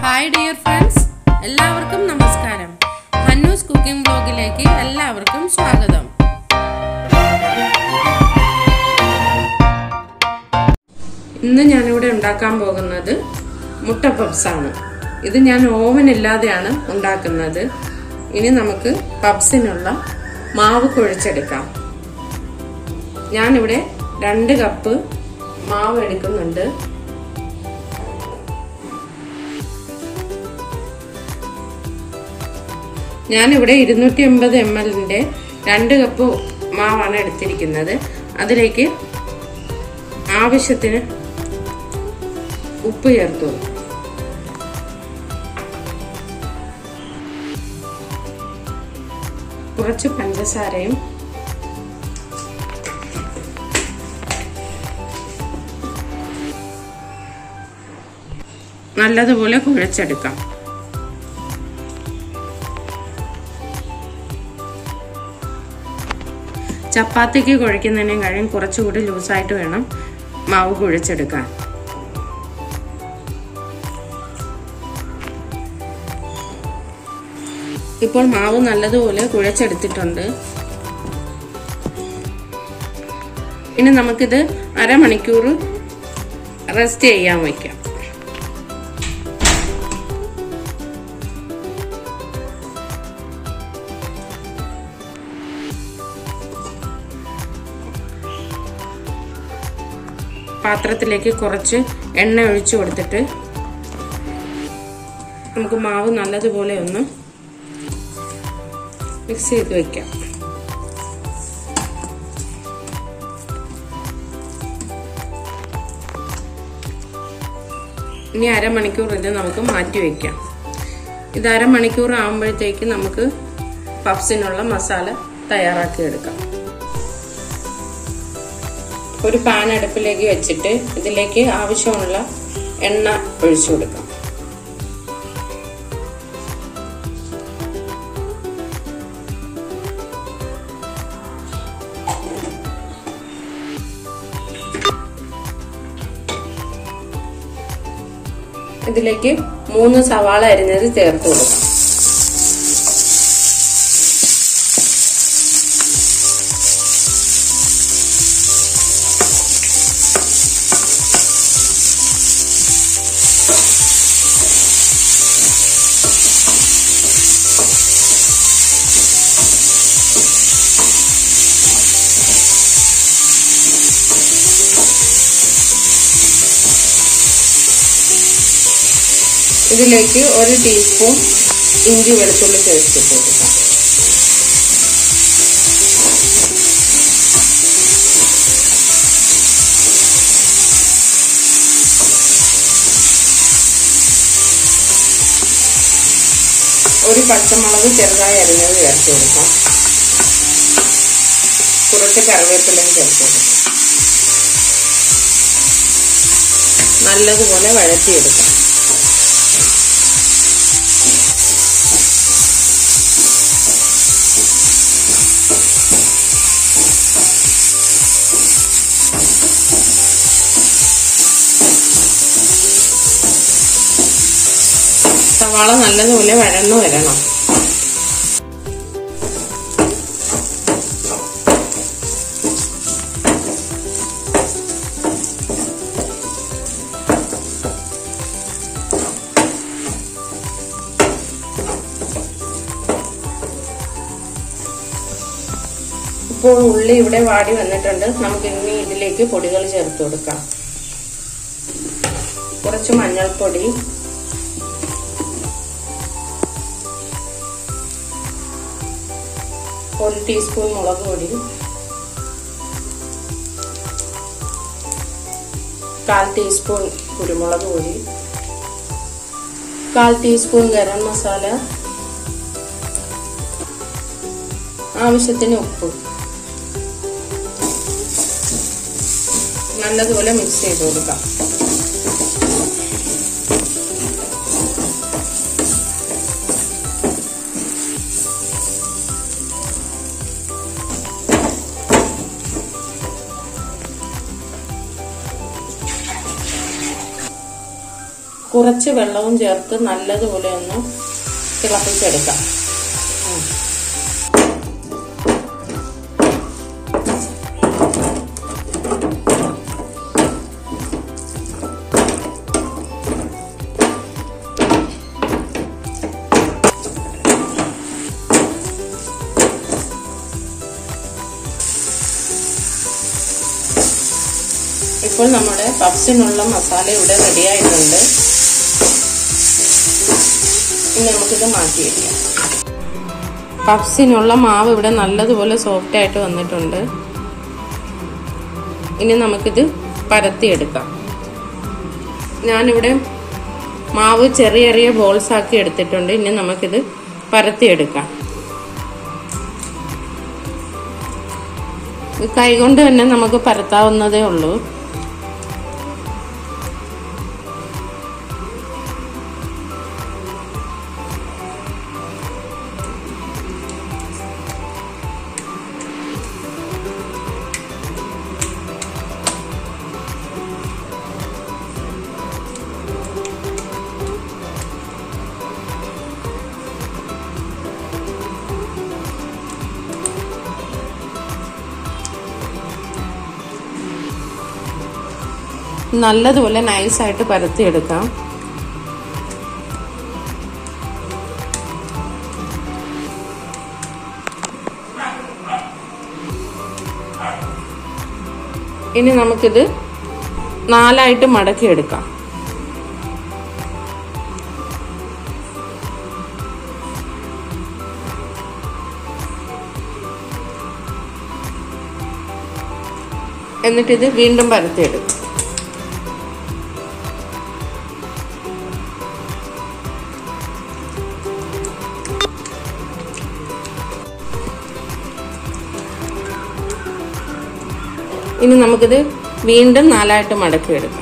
Hi dear friends എല്ലാവർക്കും നമസ്കാരം ഹന്നൂസ് cooking ബ്ലോഗിലേക്ക് എല്ലാവർക്കും സ്വാഗതം ഇന്ന് ഞാനിവിടെ ഉണ്ടാക്കാൻ പോകുന്നത് മുട്ട പപ്സാണ് ഇത് ഞാൻ ഓവൻ ഇല്ലാതെയാണ് ഉണ്ടാക്കുന്നത് ഇനി നമുക്ക് പപ്സിനുള്ള മാവ് കുഴച്ചെടുക്കാം ഞാനിവിടെ രണ്ട് കപ്പ് മാവ് എടുക്കുന്നുണ്ട് ഞാനിവിടെ ഇരുന്നൂറ്റി അമ്പത് എം എല്ലിൻ്റെ രണ്ട് കപ്പ് മാവാണ് എടുത്തിരിക്കുന്നത് അതിലേക്ക് ആവശ്യത്തിന് ഉപ്പ് ചേർത്തു കുറച്ച് പഞ്ചസാരയും നല്ലതുപോലെ കുഴച്ചെടുക്കാം ചപ്പാത്തിക്ക് കുഴയ്ക്കുന്നതിനേക്കാളും കുറച്ചുകൂടി ലൂസായിട്ട് വേണം മാവ് കുഴച്ചെടുക്കാൻ ഇപ്പോൾ മാവ് നല്ലതുപോലെ കുഴച്ചെടുത്തിട്ടുണ്ട് ഇനി നമുക്കിത് അരമണിക്കൂർ റെസ്റ്റ് ചെയ്യാൻ വയ്ക്കാം പാത്രത്തിലേക്ക് കുറച്ച് എണ്ണ ഒഴിച്ചു കൊടുത്തിട്ട് നമുക്ക് മാവ് നല്ലതുപോലെ ഒന്ന് മിക്സ് ചെയ്ത് വെക്കാം ഇനി അരമണിക്കൂർ ഇത് നമുക്ക് മാറ്റി വെക്കാം ഇത് അരമണിക്കൂർ ആകുമ്പോഴത്തേക്ക് നമുക്ക് പഫ്സിനുള്ള മസാല തയ്യാറാക്കി എടുക്കാം ഒരു പാൻ അടുപ്പിലേക്ക് വെച്ചിട്ട് ഇതിലേക്ക് ആവശ്യമുള്ള എണ്ണ ഒഴിച്ചു കൊടുക്കാം ഇതിലേക്ക് മൂന്ന് സവാള അരിഞ്ഞത് ചേർത്ത് കൊടുക്കാം ഇതിലേക്ക് ഒരു ടീസ്പൂൺ ഇഞ്ചി വെളുത്തുള്ളി പേസ്റ്റ് ഇട്ട് കൊടുക്കാം ഒരു പച്ചമുളക് ചെറുതായി അരിഞ്ഞത് ചേർത്ത് കൊടുക്കാം കുറച്ച് കറിവേപ്പിലയും ചേർത്ത് കൊടുക്കാം നല്ലതുപോലെ വഴറ്റിയെടുക്കാം സവാള നല്ലതുപോലെ വഴന്നു വരണം ഇപ്പോൾ ഉള്ളി ഇവിടെ വാടി വന്നിട്ടുണ്ട് നമുക്ക് ഇനി ഇതിലേക്ക് പൊടികൾ ചേർത്ത് കൊടുക്കാം കുറച്ച് മഞ്ഞൾപ്പൊടി ഒരു ടീസ്പൂൺ മുളക് പൊടി കാൽ ടീസ്പൂൺ കുരുമുളക് പൊടി കാൽ ടീസ്പൂൺ ഗരം മസാല ആവശ്യത്തിന് ഉപ്പ് നല്ലതുപോലെ മിക്സ് ചെയ്ത് കൊടുക്കാം കുറച്ച് വെള്ളവും ചേർത്ത് നല്ലതുപോലെ ഒന്ന് തിളപ്പിച്ചെടുക്കാം ഉം. ഇപ്പോൾ നമ്മുടെ പപ്സിനുള്ള മസാല ഇവിടെ റെഡി ആയിട്ടുണ്ട് ഇനി നമുക്കിത് മാറ്റി വയ്ക്കാം പപ്സിനുള്ള മാവ് ഇവിടെ നല്ലതുപോലെ സോഫ്റ്റ് ആയിട്ട് വന്നിട്ടുണ്ട് ഇനി നമുക്കിത് പരത്തിയെടുക്കാം ഞാനിവിടെ മാവ് ചെറിയ ചെറിയ ബോൾസ് ആക്കി എടുത്തിട്ടുണ്ട് ഇനി നമുക്കിത് പരത്തിയെടുക്കാം ഇത് കൈകൊണ്ട് തന്നെ നമുക്ക് പരത്താവുന്നതേ ഉള്ളൂ നല്ലതുപോലെ നൈസായിട്ട് പരത്തിയെടുക്കാം ഇനി നമുക്കിത് നാലായിട്ട് മടക്കിയെടുക്കാം എന്നിട്ടിത് വീണ്ടും പരത്തിയെടുക്കും ഇനി നമുക്കിത് വീണ്ടും നാലായിട്ട് മടക്കി എടുക്കാം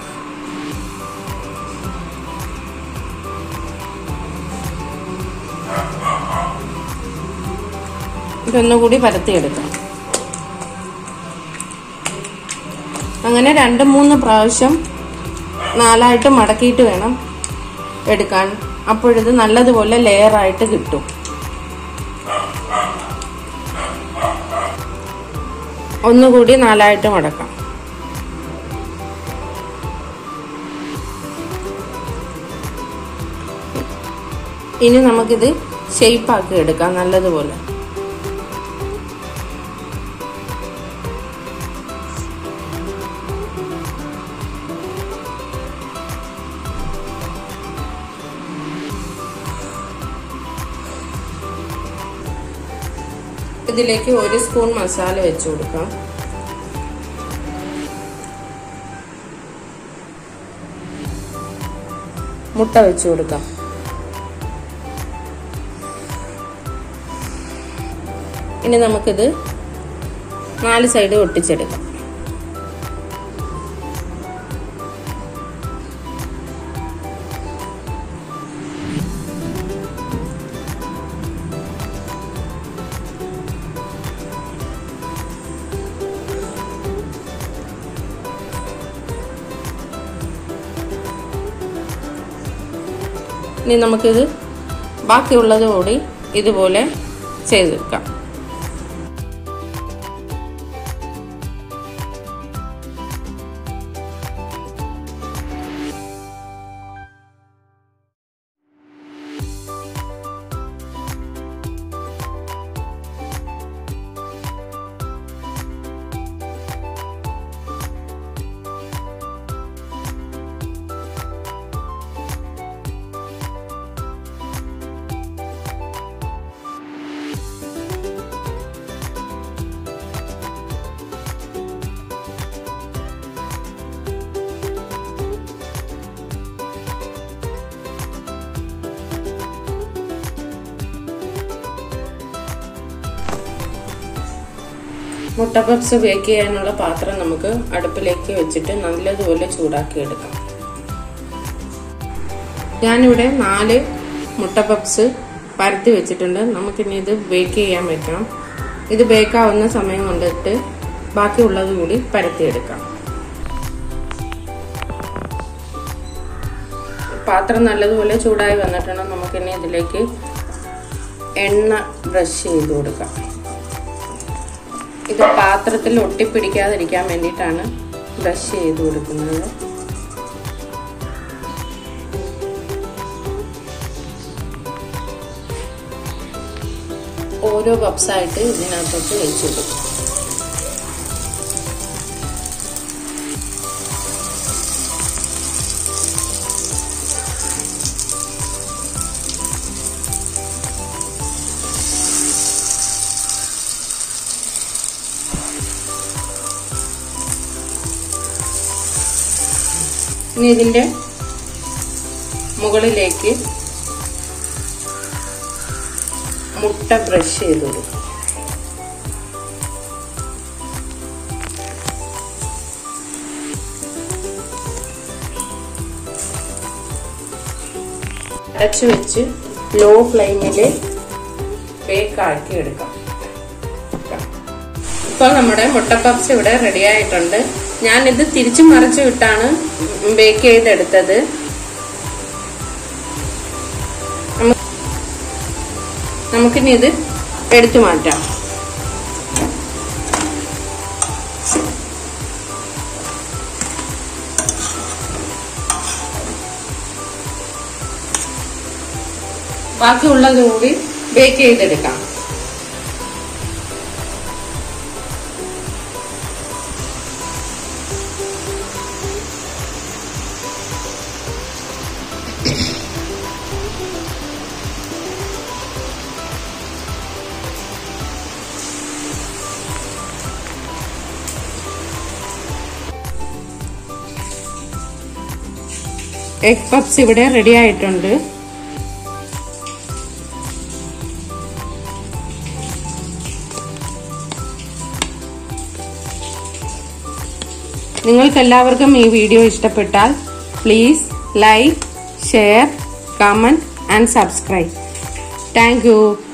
ഇതൊന്നുകൂടി പരത്തിയെടുക്കാം അങ്ങനെ രണ്ട് മൂന്ന് പ്രാവശ്യം നാലായിട്ട് മടക്കിയിട്ട് വേണം എടുക്കാൻ അപ്പോഴിത് നല്ലതുപോലെ ലെയറായിട്ട് കിട്ടും ഒന്നുകൂടി നാലായിട്ട് മടക്കാം ഇനി നമുക്കിത് ഷെയ്പ്പാക്കി എടുക്കാം നല്ലതുപോലെ ഇതിലേക്ക് ഒരു സ്പൂൺ മസാല വെച്ച് കൊടുക്കാം മുട്ട വെച്ച് കൊടുക്കാം ഇനി നമുക്കിത് നാല് സൈഡ് ഒട്ടിച്ചെടുക്കാം ഇനി നമുക്കിത് ബാക്കിയുള്ളത് കൂടി ഇതുപോലെ ചെയ്തെടുക്കാം മുട്ട പപ്സ് ബേക്ക് ചെയ്യാനുള്ള പാത്രം നമുക്ക് അടുപ്പിലേക്ക് വെച്ചിട്ട് നല്ലതുപോലെ ചൂടാക്കി എടുക്കാം ഞാനിവിടെ നാല് മുട്ട പപ്സ് പരത്തി വെച്ചിട്ടുണ്ട് നമുക്കിനി ഇത് ബേക്ക് ചെയ്യാൻ വെക്കാം ഇത് ബേക്കാവുന്ന സമയം കൊണ്ടിട്ട് ബാക്കിയുള്ളത് കൂടി പരത്തിയെടുക്കാം പാത്രം നല്ലതുപോലെ ചൂടായി വന്നിട്ടുണ്ട് നമുക്കിനി ഇതിലേക്ക് എണ്ണ ബ്രഷ് ചെയ്ത് കൊടുക്കാം ഇത് പാത്രത്തിൽ ഒട്ടിപ്പിടിക്കാതിരിക്കാൻ വേണ്ടിയിട്ടാണ് ബ്രഷ് ചെയ്ത് കൊടുക്കുന്നത് ഓരോ പപ്സായിട്ട് ഇതിനകത്തോട്ട് വെച്ച് കൊടുക്കും ഇനി ഇതിന്റെ മുകളിലേക്ക് മുട്ട ബ്രഷ് ചെയ്ത് കൊടുക്കും അടച്ചു വെച്ച് ലോ ഫ്ലെയിമിൽ ബേക്ക് ആക്കി എടുക്കാം ഇപ്പോൾ നമ്മുടെ മുട്ട പപ്സ് ഇവിടെ റെഡി ആയിട്ടുണ്ട് ഞാനിത് തിരിച്ചു മറിച്ചു വിട്ടാണ് ബേക്ക് ചെയ്തെടുത്തത് നമുക്കിനി ഇത് എടുത്തു മാറ്റാം ബാക്കിയുള്ളത് കൂടി ബേക്ക് ചെയ്തെടുക്കാം എഗ് പപ്സ് ഇവിടെ റെഡി ആയിട്ടുണ്ട് നിങ്ങൾക്കെല്ലാവർക്കും ഈ വീഡിയോ ഇഷ്ടപ്പെട്ടാൽ please like share comment and subscribe thank U